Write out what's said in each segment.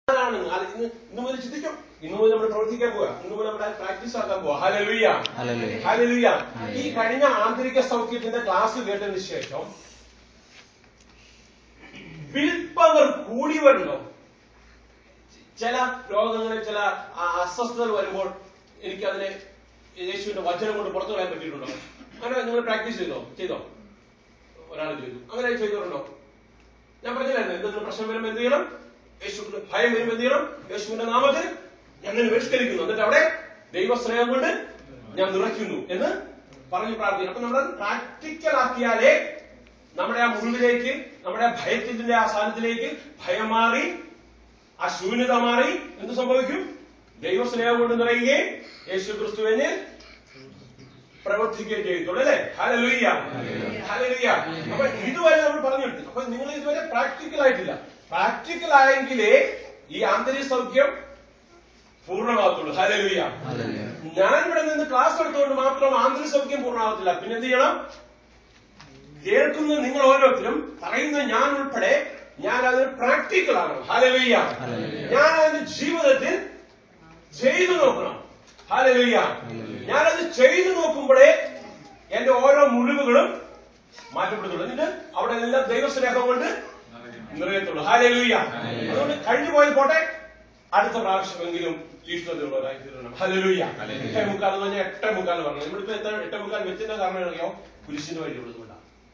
ആരാണ് അത് ഇന്ന് ഇന്ന് മുതൽ ചിന്തിക്കും ഇന്ന് മുതൽ നമ്മൾ പ്രവർത്തിക്കാൻ പോവാ ഇന്ന് മുതൽ നമ്മുടെ പ്രാക്ടീസ് ആക്കാൻ പോവാ ഹലലുയ്യ ഹല്ലേലൂയ. ഹലലുയ്യ ഈ കഴിഞ്ഞ ആന്തരിക സൗഖ്യത്തിന്റെ ക്ലാസ് കേട്ടതിന് ശേഷം വിൽ പവർ കൂടി വരണോ ചില രോഗങ്ങളിൽ ചില ആ, അസ്വസ്ഥതകൾ വരുമ്പോൾ എനിക്ക് അതിനെ യേശുവിന്റെ വചനം കൊണ്ട് പുറത്തു കളയാൻ പറ്റിയിട്ടുണ്ടോ അങ്ങനെ നിങ്ങൾ പ്രാക്ടീസ് ചെയ്തോ ചെയ്തോ ഒരാൾ ചെയ്തു അങ്ങനെ ചെയ്തിട്ടുണ്ടോ ഞാൻ പറഞ്ഞില്ലായിരുന്നു എന്തെങ്കിലും പ്രശ്നം വരുമ്പോൾ എന്ത് ചെയ്യണം യേശുവിന്റെ ഭയം വരുമ്പോൾ എന്ത് ചെയ്യണം യേശുവിന്റെ നാമത്തിൽ ഞാൻ നിന്നെ ബഹിഷ്കരിക്കുന്നു എന്നിട്ട് അവിടെ ദൈവസ്നേഹം കൊണ്ട് ഞാൻ നിറയ്ക്കുന്നു എന്ന് പറഞ്ഞ് പ്രാർത്ഥിക്കും അപ്പൊ നമ്മൾ പ്രാക്ടിക്കൽ ആക്കിയാലേ നമ്മുടെ ആ മുറിവിലേക്ക് നമ്മുടെ ആ ഭയത്തിന്റെ ആ സ്ഥാനത്തിലേക്ക് ഭയം മാറി ആ ശൂന്യത മാറി എന്ത് സംഭവിക്കും ദൈവസ്നേഹം കൊണ്ട് നിറയുകയും യേശു ക്രിസ്തുവിന് പ്രവർത്തിക്കുകയും ചെയ്തിട്ടുള്ളൂ അല്ലേ ഹലലുയ്യ ഹലലുയ്യ അപ്പൊ ഇതുവരെ നമ്മൾ പറഞ്ഞിട്ടുണ്ട് അപ്പൊ നിങ്ങൾ ഇതുവരെ പ്രാക്ടിക്കൽ ആയിട്ടില്ല പ്രാക്ടിക്കൽ ആയെങ്കിലേ ഈ ആന്തരിക സൗഖ്യം പൂർണ്ണമാകത്തുള്ളൂ ഹലലുയ്യ ഹല്ലേലൂയ. ഞാൻ ഇവിടെ നിന്ന് ക്ലാസ് എടുത്തുകൊണ്ട് മാത്രം ആന്തരിക സൗഖ്യം പൂർണ്ണമാകത്തില്ല പിന്നെ എന്ത് ചെയ്യണം കേൾക്കുന്ന നിങ്ങൾ ഓരോരുത്തരും പറയുന്ന ഞാൻ ഉൾപ്പെടെ ഞാൻ അത് പ്രാക്ടിക്കൽ ആകണം ഹലലുയ്യ ഹല്ലേലൂയ. ഞാൻ അതിന്റെ ജീവിതത്തിൽ ചെയ്തു നോക്കണം ഹലലുയ്യ ഞാനത് ചെയ്തു നോക്കുമ്പോഴേ എന്റെ ഓരോ മുറിവുകളും മാറ്റപ്പെടുത്തുള്ളൂ എന്നിട്ട് അവിടെ എല്ലാം ദൈവസ്നേഹം കൊണ്ട് നിറയത്തുള്ളൂ ഹാലലൂയ അതുകൊണ്ട് കഴിഞ്ഞു പോയത് പോട്ടെ അടുത്ത പ്രാവശ്യമെങ്കിലും തീഷ്ണതയുള്ളവരായി തീരണം ഹലലൂയ എട്ടേ മുക്കാൽ എന്ന് പറഞ്ഞാൽ എട്ടേ മുക്കാൽ പറഞ്ഞു നമ്മളിപ്പോ എത്ര എട്ടേ മുക്കാൽ വെച്ചതിന്റെ കാരണം അറിയോ കുരിശിന്റെ വഴി ഉള്ളതുകൊണ്ടാണ്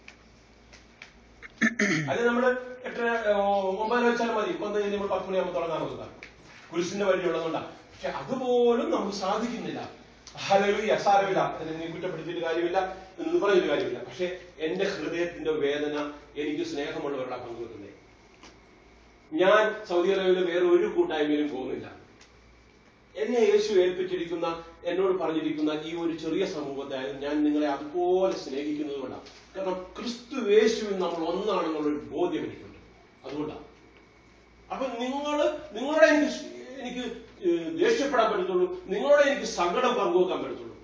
അത് നമ്മള് എട്ടര ഓ, ഒമ്പതര വെച്ചാൽ മതി ഒമ്പത് കഴിഞ്ഞ് നമ്മൾ പത്ത് മണിയാകുമ്പോൾ തുടങ്ങാൻ നോക്കുക കുരിശിന്റെ വഴി ഉള്ളതുകൊണ്ടാണ് പക്ഷെ അതുപോലും നമുക്ക് സാധിക്കുന്നില്ല ഹലലുയ സാരമില്ല അതിനെ നീ കുറ്റപ്പെടുത്തിയിട്ട് കാര്യമില്ല എന്ന് പറഞ്ഞൊരു കാര്യമില്ല പക്ഷെ എന്റെ ഹൃദയത്തിന്റെ വേദന എനിക്ക് സ്നേഹമുള്ളവരുടെ പങ്കുവെക്കുന്നേ ഞാൻ സൗദി അറേബ്യയിൽ വേറെ ഒരു കൂട്ടായ്മയിലും പോകുന്നില്ല എന്നെ യേശു ഏൽപ്പിച്ചിരിക്കുന്ന എന്നോട് പറഞ്ഞിരിക്കുന്ന ഈ ഒരു ചെറിയ സമൂഹത്തെ ഞാൻ നിങ്ങളെ അതുപോലെ സ്നേഹിക്കുന്നത് കൊണ്ടാണ് കാരണം ക്രിസ്തു യേശുവിൽ നമ്മൾ ഒന്നാണെന്നുള്ളൊരു ബോധ്യം എനിക്കുണ്ട് അതുകൊണ്ടാണ് അപ്പൊ നിങ്ങൾ നിങ്ങളോട് എനിക്ക് സ്- എനിക്ക് ഏഹ് ദേഷ്യപ്പെടാൻ പറ്റത്തുള്ളൂ നിങ്ങളോട് എനിക്ക് സങ്കടം പങ്കുവെക്കാൻ പറ്റത്തുള്ളൂ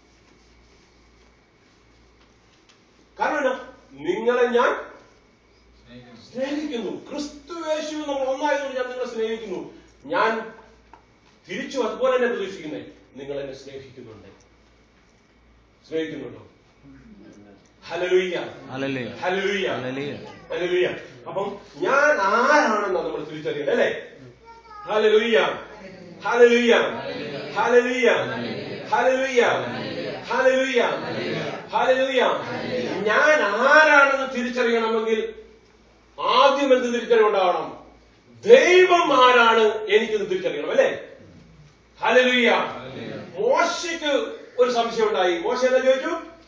കാരണം എന്നാ? നിങ്ങളെ ഞാൻ സ്നേഹിക്കുന്നു ക്രിസ്തു യേശുവിൽ നമ്മൾ ഒന്നായതുകൊണ്ട് ഞാൻ നിങ്ങളെ സ്നേഹിക്കുന്നു ഞാൻ തിരിച്ചു അതുപോലെ തന്നെ പ്രതീക്ഷിക്കുന്നേ നിങ്ങൾ എന്നെ സ്നേഹിക്കുന്നുണ്ട് സ്നേഹിക്കുന്നുണ്ടോ ഹലലുയ്യ ഹല്ലേലൂയ. ഹലലുയ്യ ഹല്ലേലൂയ. ഹല്ലേലൂയ. അപ്പം ഞാൻ ആരാണെന്നാ നമ്മൾ തിരിച്ചറിയണം അല്ലേ ഹല്ലേലൂയ ഹല്ലേലൂയ ഹല്ലേലൂയ ഹല്ലേലൂയ ഹല്ലേലൂയ ഹല്ലേലൂയ ഞാൻ ആരാണെന്ന് തിരിച്ചറിയണമെങ്കിൽ ആദ്യം എന്ത് തിരിച്ചറിവുണ്ടാവണം ദൈവം ആരാണ് എനിക്കെന്ന് തിരിച്ചറിയണം അല്ലേ ഹല്ലേലൂയ മോശയ്ക്ക് ഒരു സംശയം ഉണ്ടായി മോശ എന്താ ചോദിച്ചു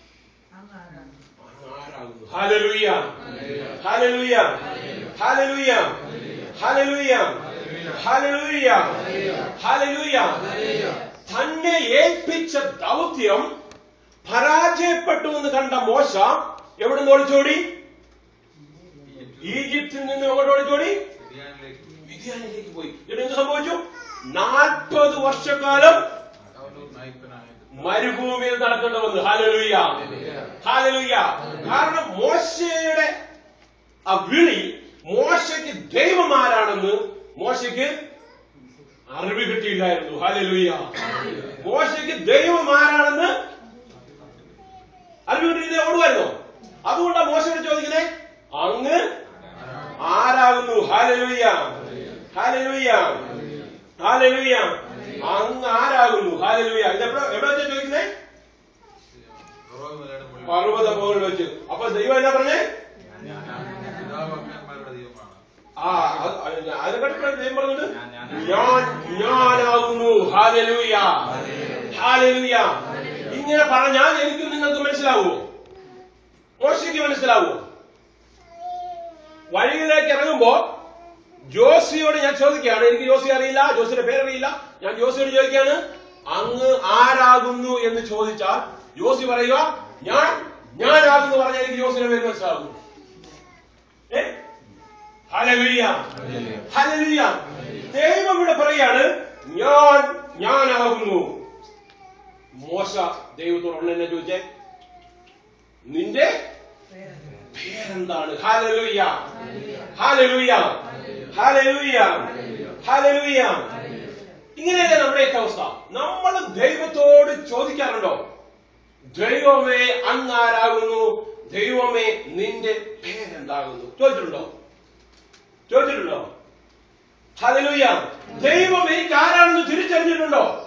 ആരാകുന്നു ഹല്ലേലൂയ ഹല്ലേലൂയ ഹല്ലേലൂയ ഹല്ലേലൂയ ഹല്ലേലൂയ ഹല്ലേലൂയ തന്നെ ഏൽപ്പിച്ച ദൗത്യം പരാജയപ്പെട്ടു എന്ന് കണ്ട മോശ എവിടെ നിന്ന് ഓടിച്ചോടി ഈജിപ്തിൽ നിന്ന് എങ്ങോട്ട് ഓടിച്ചോടി മിഥ്യാനിലേക്ക് പോയി എന്നിട്ട് എന്ത് സംഭവിച്ചു നാൽപ്പത് വർഷക്കാലം മരുഭൂമിയിൽ നടക്കേണ്ടി വന്നു ഹാലലുയ്യ ഹാലലുയ്യ കാരണം മോശയുടെ ആ വിളി മോശയ്ക്ക് ദൈവം ആരാണെന്ന് മോശയ്ക്ക് അറിവ് കിട്ടിയില്ലായിരുന്നു ഹാലലുയ്യ മോശയ്ക്ക് ദൈവം ആരാണെന്ന് അറിവ് കിട്ടിയില്ലേ ഓടുമായിരുന്നോ അതുകൊണ്ടാണ് മോശയോട് ചോദിക്കുന്നേ അങ്ങ് ആരാകുന്നു ഹാലലുയ്യ ഹാലലുയ്യ ഹാലലുയ്യ അങ്ങ് ആരാകുന്നു ഹാലലുയ്യ ഇതെപ്പോഴാ എവിടെ വെച്ചാ ചോദിക്കുന്നേ പർവ്വത മുകളിൽ വെച്ച് അപ്പൊ ദൈവം എന്നാ പറഞ്ഞേ ആ അത് അതിനെക്കാട്ടി ദൈവം പറഞ്ഞത് ഞാൻ ഞാനാകുന്നു ഹാലലുയ്യ ഹാലലുയ്യ ഇങ്ങനെ പറഞ്ഞാൽ എനിക്ക് നിങ്ങൾക്ക് മനസ്സിലാവുമോ മോശയ്ക്ക് മനസ്സിലാവുമോ വഴിയിലേക്ക് ഇറങ്ങുമ്പോ ജോസിയോട് ഞാൻ ചോദിക്കുകയാണ് എനിക്ക് ജോസി അറിയില്ല ജോസിയുടെ പേരറിയില്ല ഞാൻ ജോസിയോട് ചോദിക്കുകയാണ് അങ്ങ് ആരാകുന്നു എന്ന് ചോദിച്ചാൽ ജോസി പറയുക ഞാൻ ഞാനാകുന്നു പറഞ്ഞാൽ എനിക്ക് ജോസിയുടെ പേര് മനസ്സിലാകുന്നു ഏ ഹല്ലേലൂയ ഹല്ലേലൂയ. ഹല്ലേലൂയ ദൈവം ഇവിടെ പറയാണ് ഞാൻ ഞാനാകുന്നു മോശ ദൈവത്തോട് ഉടനെ തന്നെ ചോദിച്ചേ നിന്റെ പേരെന്താണ് ഹാലലൂയ ഹാലലൂയ ഹാലലൂയ ഹല്ലേലൂയ ഇങ്ങനെയല്ലേ നമ്മുടെയൊക്കെ അവസ്ഥ നമ്മൾ ദൈവത്തോട് ചോദിക്കാറുണ്ടോ ദൈവമേ അങ്ങാരാകുന്നു ദൈവമേ നിന്റെ പേരെന്താകുന്നു ചോദിച്ചിട്ടുണ്ടോ ചോദിച്ചിട്ടുണ്ടോ ഹല്ലേലൂയ ദൈവം എനിക്ക് ആരാണെന്ന് തിരിച്ചറിഞ്ഞിട്ടുണ്ടോ